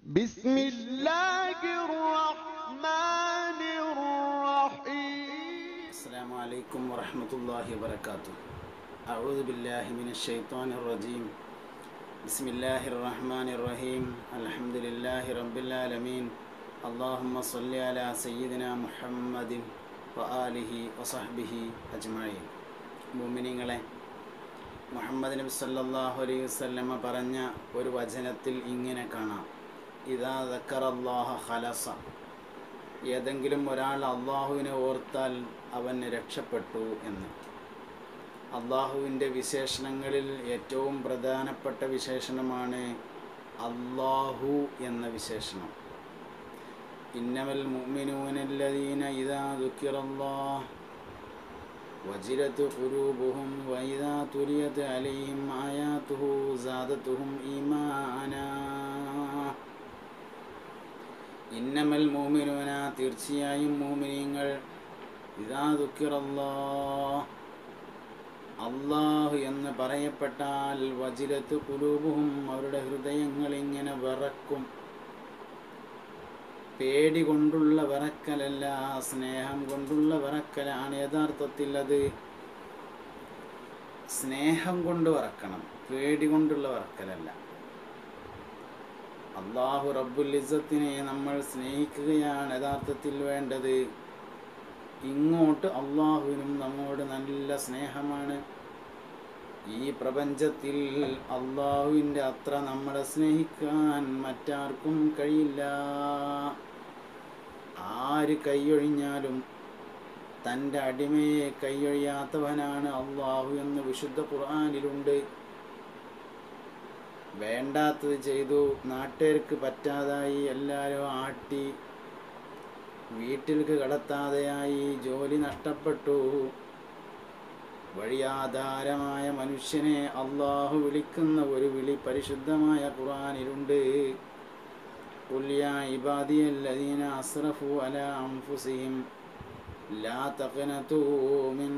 بسم الله الرحمن الرحيم السلام عليكم ورحمة الله وبركاته أعوذ بالله من الشيطان الرجيم بسم الله الرحمن الرحيم الحمد لله رب العالمين اللهم صل على سيدنا محمد وآله وصحبه أجمعين മുഅ്മിനീങ്ങളെ മുഹമ്മദ് നബി സല്ലല്ലാഹു അലൈഹി വസല്ലമ പറഞ്ഞ ഒരു വചനത്തിൽ ഇങ്ങനെ കാണാം ഇതാ ദക്കറല്ലാഹ ഖലസ ഏതെങ്കിലും ഒരാൾ അള്ളാഹുവിനെ ഓർത്താൽ അവൻ രക്ഷപ്പെട്ടു എന്ന് അള്ളാഹുവിൻ്റെ വിശേഷണങ്ങളിൽ ഏറ്റവും പ്രധാനപ്പെട്ട വിശേഷണമാണ് അള്ളാഹു എന്ന വിശേഷണം ഇന്നമൽ മുഅ്മിനൂനല്ലദീന ഇദാ ദുക്കിറല്ലാഹ് وجلت قلوبهم وإذا تليت عليهم آياته زادتهم إيمانا ഇന്നമൽ മോമിനോന തീർച്ചയായും മോമിനിയങ്ങൾ ഇതാ ദുഃഖിറല്ലോ അള്ളാഹു എന്ന് പറയപ്പെട്ടാൽ വജിലത്ത് കുലൂബുഹും അവരുടെ ഹൃദയങ്ങൾ ഇങ്ങനെ വിറക്കും പേടി കൊണ്ടുള്ള വിറക്കലല്ല സ്നേഹം കൊണ്ടുള്ള വിറക്കലാണ് യഥാർത്ഥത്തിൽ അത് സ്നേഹം കൊണ്ട് വിറക്കണം പേടി കൊണ്ടുള്ള വിറക്കലല്ല അള്ളാഹു റബ്ബുൽ ഇസത്തിനെ നമ്മൾ സ്നേഹിക്കുകയാണ് യഥാർത്ഥത്തിൽ വേണ്ടത് ഇങ്ങോട്ട് അള്ളാഹുവിനും നമ്മോട് നല്ല സ്നേഹമാണ് ഈ പ്രപഞ്ചത്തിൽ അള്ളാഹുവിൻ്റെ അത്ര നമ്മളെ സ്നേഹിക്കാൻ മറ്റാർക്കും കഴിയില്ല ആര് കൈയൊഴിഞ്ഞാലും തൻ്റെ അടിമയെ കൈയൊഴിയാത്തവനാണ് അള്ളാഹു എന്ന് വിശുദ്ധ ഖുർആാനിലുണ്ട് വേണ്ടാത്തത് ചെയ്തു നാട്ടുകാർക്ക് പറ്റാതായി എല്ലാവരും ആട്ടി വീട്ടിലേക്ക് കടത്താതെയായി ജോലി നഷ്ടപ്പെട്ടു വഴിയാധാരമായ മനുഷ്യനെ അള്ളാഹു വിളിക്കുന്ന ഒരു വിളി പരിശുദ്ധമായ ഖുർആനിലുണ്ട് കുല്യ ഇബാദിയല്ലദീന അസ്റഫു അല അൻഫുസിഹിം ലാ തഖനതു മിൻ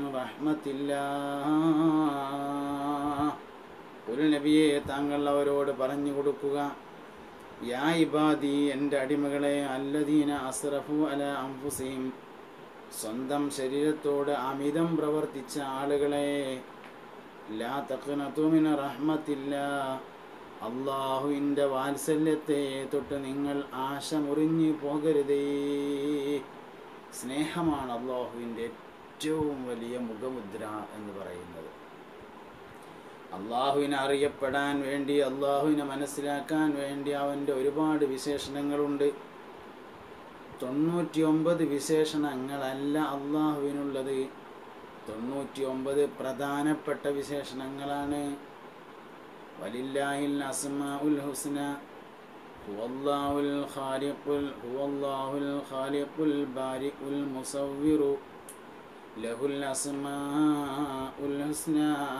റഹ്മത്തില്ലാ ഒരു നബിയെ താങ്കൾ അവരോട് പറഞ്ഞു കൊടുക്കുക യാ ഇബാദി എൻ്റെ അടിമകളെ അല്ലദീന അസ്റഫു അല അംഫുസീം സ്വന്തം ശരീരത്തോട് അമിതം പ്രവർത്തിച്ച ആളുകളെ ലാ തഖ്നതുമിന റഹ്മത്തില്ല അള്ളാഹുവിൻ്റെ വാത്സല്യത്തെ തൊട്ട് നിങ്ങൾ ആശ മുറിഞ്ഞു പോകരുതേ സ്നേഹമാണ് അള്ളാഹുവിൻ്റെ ഏറ്റവും വലിയ മുഖമുദ്ര എന്ന് പറയുന്നത് അള്ളാഹുവിനെ അറിയപ്പെടാൻ വേണ്ടി അള്ളാഹുവിനെ മനസ്സിലാക്കാൻ വേണ്ടി അവൻ്റെ ഒരുപാട് വിശേഷണങ്ങളുണ്ട് തൊണ്ണൂറ്റി ഒമ്പത് വിശേഷണങ്ങളല്ല അള്ളാഹുവിനുള്ളത് തൊണ്ണൂറ്റി ഒമ്പത് പ്രധാനപ്പെട്ട വിശേഷണങ്ങളാണ് വലില്ലാഹിൽ അസ്മാ ഉൽ ഹുസ്ന ഹുവല്ലാഹുൽ ഖാലിഖുൽ ഹുവല്ലാഹുൽ ഖാലിഖുൽ ബാരിഉൽ മുസവ്വിറു ലഹുൽ അസ്മാഉൽ ഹുസ്ന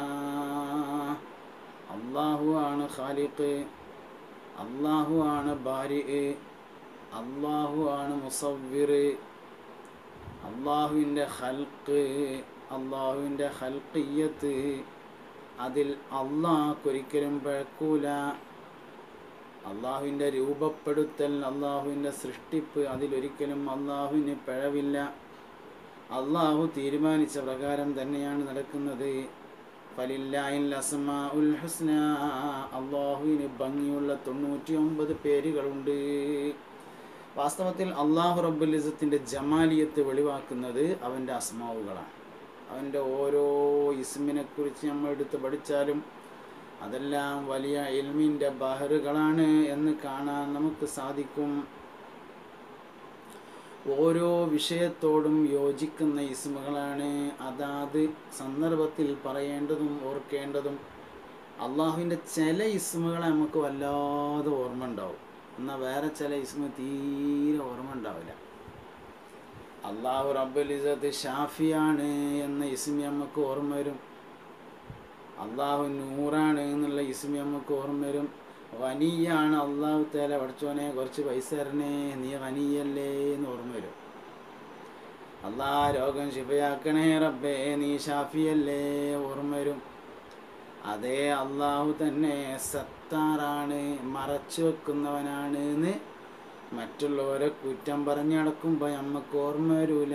അള്ളാഹു ആണ് ഖാലിഖ് അള്ളാഹു ആണ് ബാരി അള്ളാഹു ആണ് മുസവ്വിർ അള്ളാഹുവിൻ്റെ ഹൽക്ക് അള്ളാഹുവിൻ്റെ ഹൽക്കിയത്ത് അതിൽ അള്ളാഹ്ക്കൊരിക്കലും പഴക്കൂല അള്ളാഹുവിൻ്റെ രൂപപ്പെടുത്തൽ അള്ളാഹുവിൻ്റെ സൃഷ്ടിപ്പ് അതിലൊരിക്കലും അള്ളാഹുവിന് പിഴവില്ല അള്ളാഹു തീരുമാനിച്ച പ്രകാരം തന്നെയാണ് നടക്കുന്നത് ഫലില്ലാഹിൽ അസ്മാ ഉൽ ഹുസ്ന അള്ളാഹുവിന് ഭംഗിയുള്ള തൊണ്ണൂറ്റി ഒമ്പത് പേരുകളുണ്ട് വാസ്തവത്തിൽ അള്ളാഹു റബ്ബുൽ ഇസത്തിൻ്റെ ജമാലിയത്ത് വെളിവാക്കുന്നത് അവൻ്റെ അസ്മാവുകളാണ് അവൻ്റെ ഓരോ ഇസ്മിനെ കുറിച്ച് നമ്മൾ എടുത്ത് പഠിച്ചാലും അതെല്ലാം വലിയ ഇൽമിൻ്റെ ബഹറുകളാണ് എന്ന് കാണാൻ നമുക്ക് സാധിക്കും ഓരോ വിഷയത്തോടും യോജിക്കുന്ന ഇസ്മുകളാണ് അതാത് സന്ദർഭത്തിൽ പറയേണ്ടതും ഓർക്കേണ്ടതും അള്ളാഹുവിൻ്റെ ചില ഇസ്മുകളെ നമുക്ക് വല്ലാതെ ഓർമ്മ ഉണ്ടാവും എന്നാൽ വേറെ ചില ഇസ്മ തീരെ ഓർമ്മ ഉണ്ടാവില്ല അള്ളാഹു റബ്ബുൽ ഇസത്ത് ഷാഫിയാണ് എന്ന ഇസ്മി നമുക്ക് ഓർമ്മ വരും അള്ളാഹു നൂറാണ് എന്നുള്ള ഇസ്മി നമുക്ക് ഓർമ്മ വരും വനിയാണ് അള്ളാഹു തേല പഠിച്ചോനെ കുറച്ച് പൈസ തരണേ നീ വനിയല്ലേ എന്ന് ഓർമ്മ വരും അള്ളാ രോഗം ശിവയാക്കണേ റബ്ബേ നീ ഷാഫിയല്ലേ ഓർമ്മ വരും അതേ അള്ളാഹു തന്നെ സത്ത സത്താറാണ് മറച്ചു വെക്കുന്നവനാണ് എന്ന് മറ്റുള്ളവരെ കുറ്റം പറഞ്ഞു നടക്കുമ്പോൾ നമുക്ക് ഓർമ്മ വരൂല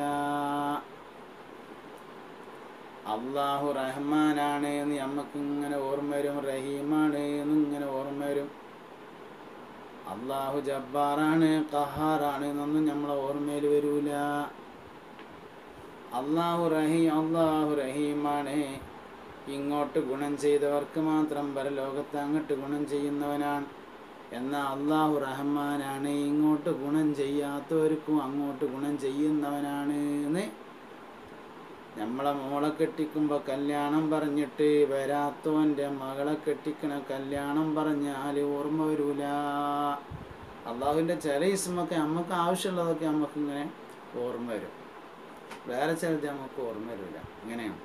അള്ളാഹു റഹ്മാനാണ് എന്ന് നമുക്ക് ഇങ്ങനെ ഓർമ്മ വരും റഹീമാണ് എന്ന് ഇങ്ങനെ ഓർമ്മ വരും അള്ളാഹു ജബ്ബാറാണ് കഹാറാണ് എന്നൊന്നും നമ്മളെ ഓർമ്മയിൽ വരൂല അള്ളാഹു റഹീ അള്ളാഹു റഹീമാണ് ഇങ്ങോട്ട് ഗുണം ചെയ്തവർക്ക് മാത്രം പരലോകത്ത് അങ്ങോട്ട് ഗുണം ചെയ്യുന്നവനാണ് എന്നാൽ അള്ളാഹു റഹ്മാനാണ് ഇങ്ങോട്ട് ഗുണം ചെയ്യാത്തവർക്കും അങ്ങോട്ട് ഗുണം ചെയ്യുന്നവനാണ് എന്ന് നമ്മളെ മോളെ കെട്ടിക്കുമ്പോൾ കല്യാണം പറഞ്ഞിട്ട് വരാത്തവൻ്റെ മകളെ കെട്ടിക്കണ കല്യാണം പറഞ്ഞാൽ ഓർമ്മ വരൂല അള്ളാഹുവിൻ്റെ ചില ഇസ്മൊക്കെ നമുക്ക് ആവശ്യമുള്ളതൊക്കെ നമുക്ക് ഇങ്ങനെ ഓർമ്മ വരും വേറെ ചിലത് നമുക്ക് ഓർമ്മ വരില്ല ഇങ്ങനെയാണ്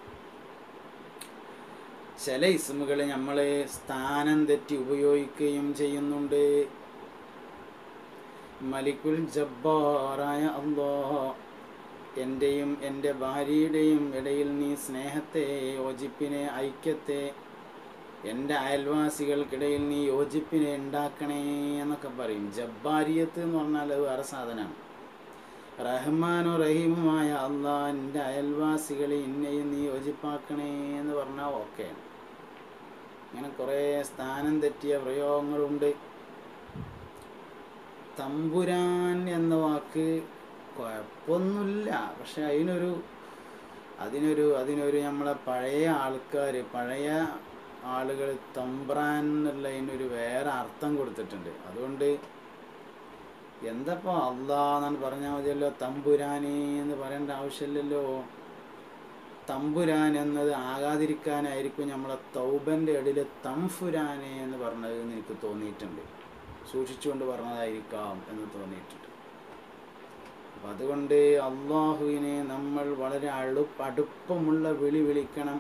ചില ഇസ്മുകൾ നമ്മൾ സ്ഥാനം തെറ്റി ഉപയോഗിക്കുകയും ചെയ്യുന്നുണ്ട് മലിക്കുൽ ജബ്ബാറായ അള്ളാഹ് എൻ്റെയും എൻ്റെ ഭാര്യയുടെയും ഇടയിൽ നീ സ്നേഹത്തെ യോജിപ്പിനെ ഐക്യത്തെ എൻ്റെ അയൽവാസികൾക്കിടയിൽ നീ യോജിപ്പിനെ ഉണ്ടാക്കണേ എന്നൊക്കെ പറയും ജബ്ബാരിയത്ത് എന്ന് പറഞ്ഞാൽ അത് വേറെ സാധനമാണ് റഹ്മാനോ റഹീമുമായ അള്ളാ എൻ്റെ അയൽവാസികളെ ഇന്നെയും നീ യോജിപ്പാക്കണേ എന്ന് പറഞ്ഞാൽ ഓക്കെ ഇങ്ങനെ കുറേ സ്ഥാനം തെറ്റിയ പ്രയോഗങ്ങളുണ്ട് തമ്പുരാൻ എന്ന വാക്ക് കുഴപ്പമൊന്നുമില്ല പക്ഷെ അതിനൊരു അതിനൊരു അതിനൊരു നമ്മളെ പഴയ ആൾക്കാർ പഴയ ആളുകൾ തമ്പ്രാൻ എന്നുള്ളതിനൊരു വേറെ അർത്ഥം കൊടുത്തിട്ടുണ്ട് അതുകൊണ്ട് എന്തപ്പോ അള്ളാന്നാണ് പറഞ്ഞാൽ മതിയല്ലോ തമ്പുരാനെ എന്ന് പറയേണ്ട ആവശ്യമില്ലല്ലോ തമ്പുരാൻ എന്നത് ആകാതിരിക്കാനായിരിക്കും നമ്മളെ തൗബൻ്റെ ഇടയിൽ തംഫുരാനെ എന്ന് പറഞ്ഞത് എന്ന് എനിക്ക് തോന്നിയിട്ടുണ്ട് സൂക്ഷിച്ചുകൊണ്ട് പറഞ്ഞതായിരിക്കാം എന്ന് തോന്നിയിട്ടുണ്ട് അപ്പം അതുകൊണ്ട് അള്ളാഹുവിനെ നമ്മൾ വളരെ അടു അടുപ്പമുള്ള വിളി വിളിക്കണം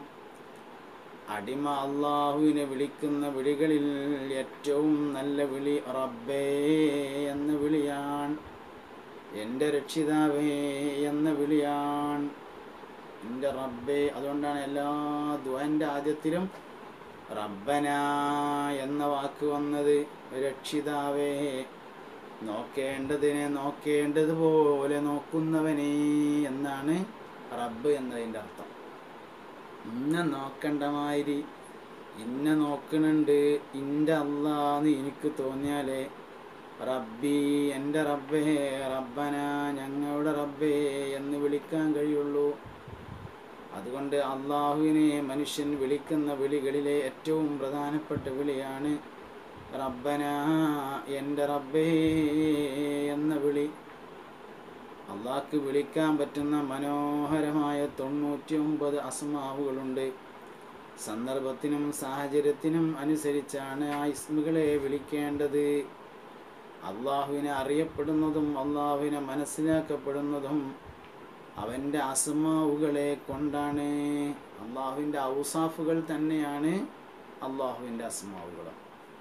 അടിമ അള്ളാഹുവിനെ വിളിക്കുന്ന വിളികളിൽ ഏറ്റവും നല്ല വിളി റബ്ബേ എന്ന വിളിയാണ് എൻ്റെ രക്ഷിതാവേ എന്ന വിളിയാണ് എൻ്റെ റബ്ബേ അതുകൊണ്ടാണ് എല്ലാ ദ്വൻ്റെ ആദ്യത്തിലും റബ്ബന എന്ന വാക്ക് വന്നത് രക്ഷിതാവേ നോക്കേണ്ടതിനെ നോക്കേണ്ടതുപോലെ നോക്കുന്നവനേ എന്നാണ് റബ്ബ് എന്നതിൻ്റെ അർത്ഥം ഇന്ന നോക്കണ്ട മാതിരി ഇന്ന നോക്കണുണ്ട് ഇൻ്റെ അല്ലാന്ന് എനിക്ക് തോന്നിയാലേ റബ്ബി എൻ്റെ റബ്ബേ റബ്ബന ഞങ്ങളുടെ റബ്ബേ എന്ന് വിളിക്കാൻ കഴിയുള്ളൂ അതുകൊണ്ട് അള്ളാഹുവിനെ മനുഷ്യൻ വിളിക്കുന്ന വിളികളിലെ ഏറ്റവും പ്രധാനപ്പെട്ട വിളിയാണ് റബ്ബന എൻ്റെ റബ്ബേ എന്ന വിളി അള്ളാഹ്ക്ക് വിളിക്കാൻ പറ്റുന്ന മനോഹരമായ തൊണ്ണൂറ്റി ഒമ്പത് അസ്മാവുകളുണ്ട് സന്ദർഭത്തിനും സാഹചര്യത്തിനും അനുസരിച്ചാണ് ആ ഇസ്മുകളെ വിളിക്കേണ്ടത് അള്ളാഹുവിനെ അറിയപ്പെടുന്നതും അള്ളാഹുവിനെ മനസ്സിലാക്കപ്പെടുന്നതും അവൻ്റെ അസ്മാവുകളെ കൊണ്ടാണ് അള്ളാഹുവിൻ്റെ ഔസാഫുകൾ തന്നെയാണ് അള്ളാഹുവിൻ്റെ അസ്മാവുകളും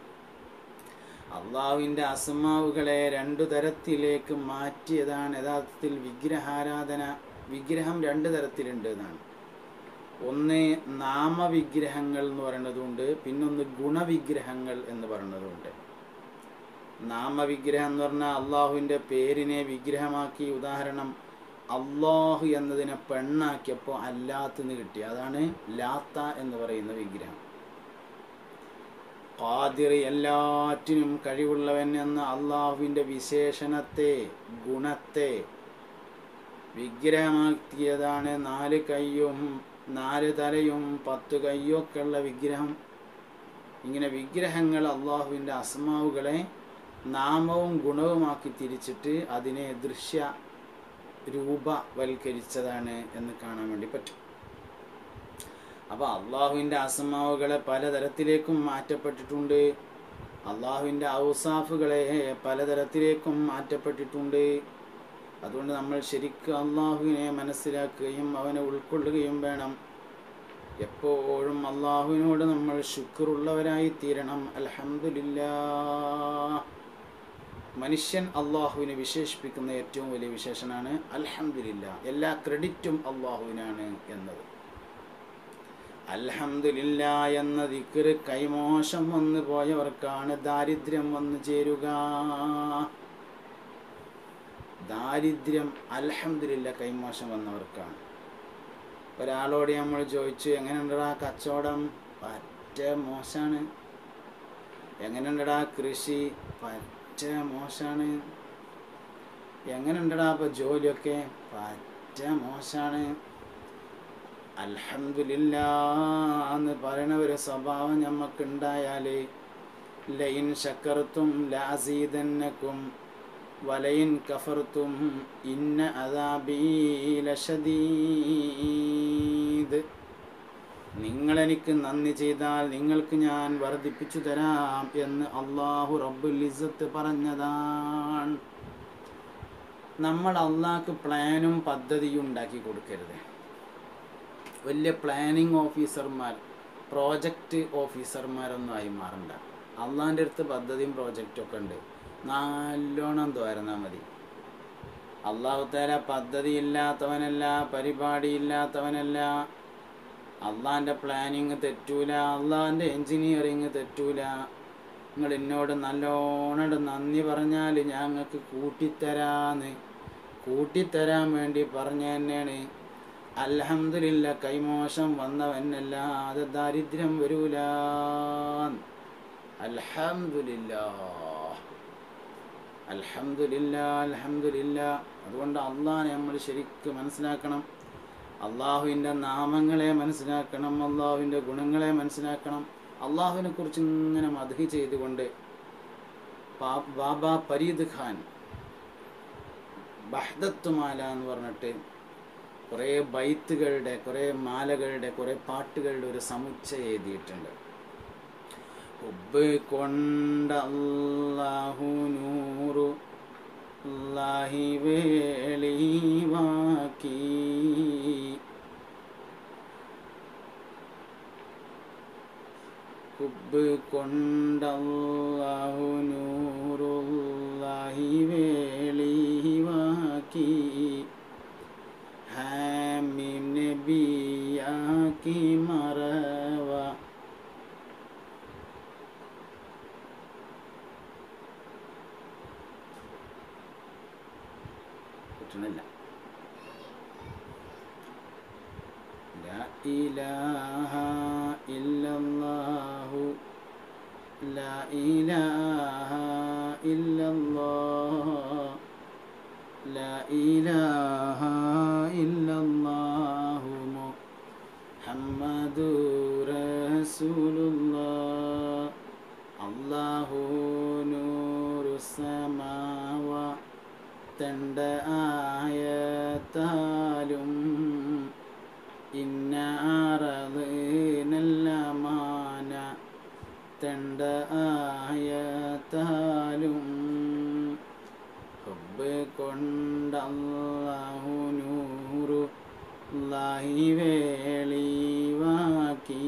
അള്ളാഹുവിൻ്റെ അസ്മാവുകളെ രണ്ടു തരത്തിലേക്ക് മാറ്റിയതാണ് യഥാർത്ഥത്തിൽ വിഗ്രഹാരാധന വിഗ്രഹം രണ്ട് തരത്തിലുണ്ട് എന്നാണ് ഒന്ന് നാമവിഗ്രഹങ്ങൾ എന്ന് പറയുന്നതുണ്ട് പിന്നൊന്ന് ഗുണവിഗ്രഹങ്ങൾ എന്ന് പറയുന്നതുണ്ട് നാമവിഗ്രഹം എന്ന് പറഞ്ഞാൽ അള്ളാഹുവിൻ്റെ പേരിനെ വിഗ്രഹമാക്കി ഉദാഹരണം അള്ളാഹു എന്നതിനെ പെണ്ണാക്കിയപ്പോൾ അല്ലാത്തുനിന്ന് കിട്ടി അതാണ് ലാത്ത എന്ന് പറയുന്ന വിഗ്രഹം ഖാദിർ എല്ലാറ്റിനും കഴിവുള്ളവൻ എന്ന അള്ളാഹുവിൻ്റെ വിശേഷണത്തെ ഗുണത്തെ വിഗ്രഹമാക്കിയതാണ് നാല് കൈയും നാല് തലയും പത്ത് കൈയൊക്കെ ഉള്ള വിഗ്രഹം ഇങ്ങനെ വിഗ്രഹങ്ങൾ അള്ളാഹുവിൻ്റെ അസ്മാവുകളെ നാമവും ഗുണവുമാക്കി തിരിച്ചിട്ട് അതിനെ ദൃശ്യ രൂപവൽക്കരിച്ചതാണ് എന്ന് കാണാൻ വേണ്ടി പറ്റും അപ്പോൾ അള്ളാഹുവിൻ്റെ അസമാവുകളെ പലതരത്തിലേക്കും മാറ്റപ്പെട്ടിട്ടുണ്ട് അള്ളാഹുവിൻ്റെ ഔസാഫുകളെ പലതരത്തിലേക്കും മാറ്റപ്പെട്ടിട്ടുണ്ട് അതുകൊണ്ട് നമ്മൾ ശരിക്കും അള്ളാഹുവിനെ മനസ്സിലാക്കുകയും അവനെ ഉൾക്കൊള്ളുകയും വേണം എപ്പോഴും അള്ളാഹുവിനോട് നമ്മൾ ശുക്റുള്ളവരായി തീരണം അൽഹംദുലില്ലാ മനുഷ്യൻ അള്ളാഹുവിനെ വിശേഷിപ്പിക്കുന്ന ഏറ്റവും വലിയ വിശേഷനാണ് അൽഹംദുലില്ല എല്ലാ ക്രെഡിറ്റും അള്ളാഹുവിനാണ് എന്നത് അൽഹംദുലില്ല എന്ന ദിക്റ് കൈമോശം വന്നു പോയവർക്കാണ് ദാരിദ്ര്യം വന്നു ചേരുക ദാരിദ്ര്യം അൽഹംദുലില്ല കൈമോശം വന്നവർക്കാണ് ഒരാളോട് നമ്മൾ ചോദിച്ചു എങ്ങനെയുണ്ടടാ കച്ചവടം പറ്റ മോശാണ് എങ്ങനെയുണ്ടടാ കൃഷി പറ്റ മോശാണ് എങ്ങനെയുണ്ടടാ ഇപ്പൊ ജോലിയൊക്കെ പറ്റ മോശാണ് അൽഹംദുലില്ല എന്ന് പറയുന്ന ഒരു സ്വഭാവം ഞമ്മക്കുണ്ടായാൽ ലൈൻ ശക്കർത്തും ലാസീതന്നക്കും വലയിൻ കഫർത്തും ഇന്ന അതാബീലശദീദ് നിങ്ങളെനിക്ക് നന്ദി ചെയ്താൽ നിങ്ങൾക്ക് ഞാൻ വർദ്ധിപ്പിച്ചു തരാം എന്ന് അള്ളാഹു റബ്ബുൽ ഇസ്സത്ത് പറഞ്ഞതാണ് നമ്മൾ അള്ളാഹ്ക്ക് പ്ലാനും പദ്ധതിയും ഉണ്ടാക്കി കൊടുക്കരുത് വലിയ പ്ലാനിങ് ഓഫീസർമാർ പ്രോജക്റ്റ് ഓഫീസർമാരൊന്നും ആയി മാറണ്ട അള്ളാൻ്റെ അടുത്ത് പദ്ധതിയും പ്രോജക്റ്റും ഒക്കെ ഉണ്ട് നല്ലോണം തോരുന്നാൽ മതി അള്ളാഹു തല പദ്ധതി ഇല്ലാത്തവനല്ല പരിപാടി ഇല്ലാത്തവനല്ല അള്ളാൻ്റെ പ്ലാനിങ് തെറ്റൂല അള്ളാൻ്റെ എൻജിനീയറിങ് തെറ്റൂല നിങ്ങൾ എന്നോട് നല്ലോണം നന്ദി പറഞ്ഞാൽ ഞങ്ങൾക്ക് കൂട്ടിത്തരാന്ന് കൂട്ടിത്തരാൻ വേണ്ടി പറഞ്ഞു തന്നെയാണ് അൽഹംദുലില്ല കൈമോശം വന്നവനല്ലാതെ ദാരിദ്ര്യം വരൂല അൽഹംദുലില്ല അൽഹംദുലില്ല അൽഹംദുലില്ല അതുകൊണ്ട് അള്ളാഹിനെ നമ്മൾ ശരിക്കും മനസ്സിലാക്കണം അള്ളാഹുവിൻ്റെ നാമങ്ങളെ മനസ്സിലാക്കണം അള്ളാഹുവിൻ്റെ ഗുണങ്ങളെ മനസ്സിലാക്കണം അള്ളാഹുവിനെ കുറിച്ച് ഇങ്ങനെ മധു ചെയ്തുകൊണ്ട് പാ- ബാബ ഫരീദ് ഖാൻ ബഹ്ദത്തുമാല എന്ന് പറഞ്ഞിട്ട് കുറേ ബൈത്തുകളുടെ കുറേ മാലകളുടെ കുറേ പാട്ടുകളുടെ ഒരു സമുച്ചയം എഴുതിയിട്ടുണ്ട് ഹുബ് കൊണ്ട അല്ലാഹു നൂറു അല്ലാഹി വേളിവാക്കി ഹുബ് കൊണ്ട അല്ലാഹു നൂറുല്ലാഹി വേളിവാക്കി ഹാമിം നബിയാക്കി മറവ കിട്ടണില്ല لا إله إلا الله لا إله إلا الله لا إله إلا الله محمد رسول الله الله نور السماوات തണ്ട ആയത്താലും ഇന്ന അറത് നല്ല മാന തണ്ട ആയത്താലും ഹബ്ബ് കൊണ്ടല്ലാഹു നൂറു ലാഹി വേളിവാക്കി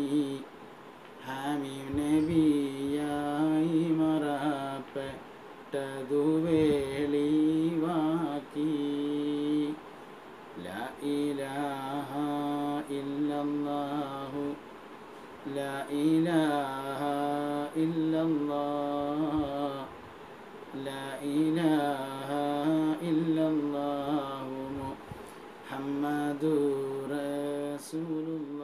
ഹാമീം നബിയായി മറപ്പെട്ടതു വേളിവാക്കി لا إله إلا الله لا إله إلا الله لا إله إلا الله محمد رسول الله